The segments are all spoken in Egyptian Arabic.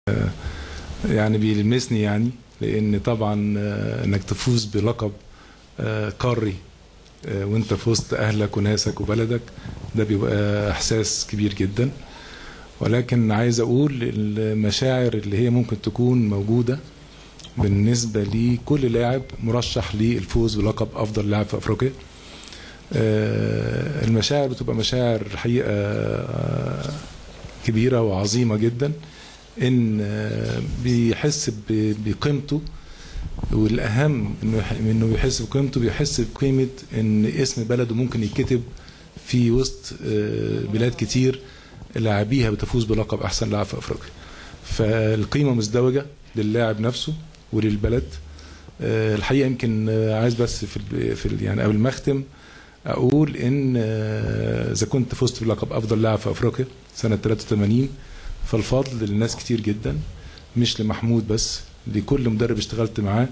يعني بيلمسني يعني لان طبعا آه، انك تفوز بلقب آه، قاري آه، وانت في وسط اهلك وناسك وبلدك ده بيبقى احساس كبير جدا ولكن عايز اقول المشاعر اللي هي ممكن تكون موجوده بالنسبه لكل لاعب مرشح للفوز بلقب افضل لاعب في افريقيا آه، المشاعر بتبقى مشاعر حقيقه آه، كبيره وعظيمه جدا ان آه، بيحس ب- بقيمته والاهم انه يح- انه بيحس بقيمته بيحس بقيمه ان اسم بلده ممكن يتكتب في وسط آه، بلاد كتير لاعبيها بتفوز بلقب احسن لاعب في افريقيا فالقيمه مزدوجه للاعب نفسه وللبلد آه، الحقيقه يمكن آه، عايز بس في ال- في ال- يعني قبل ما اختم اقول ان آه، اذا كنت فزت بلقب افضل لاعب في افريقيا سنه 83 فالفضل لناس كتير جدا مش لمحمود بس لكل مدرب اشتغلت معاه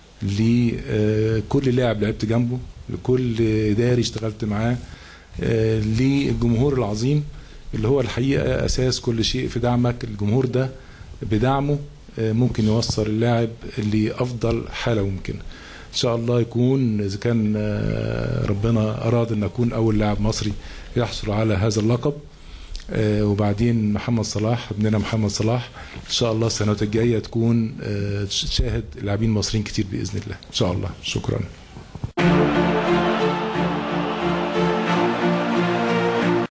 لكل لاعب لعبت جنبه لكل اداري اشتغلت معاه آه، للجمهور العظيم اللي هو الحقيقه اساس كل شيء في دعمك الجمهور ده بدعمه آه، ممكن يوصل اللاعب لافضل حاله ممكنه ان شاء الله يكون اذا كان آه، ربنا اراد ان اكون اول لاعب مصري يحصل على هذا اللقب آه، وبعدين محمد صلاح ابننا محمد صلاح ان شاء الله السنوات الجايه تكون آه، تشاهد لاعبين مصريين كتير باذن الله ان شاء الله شكرا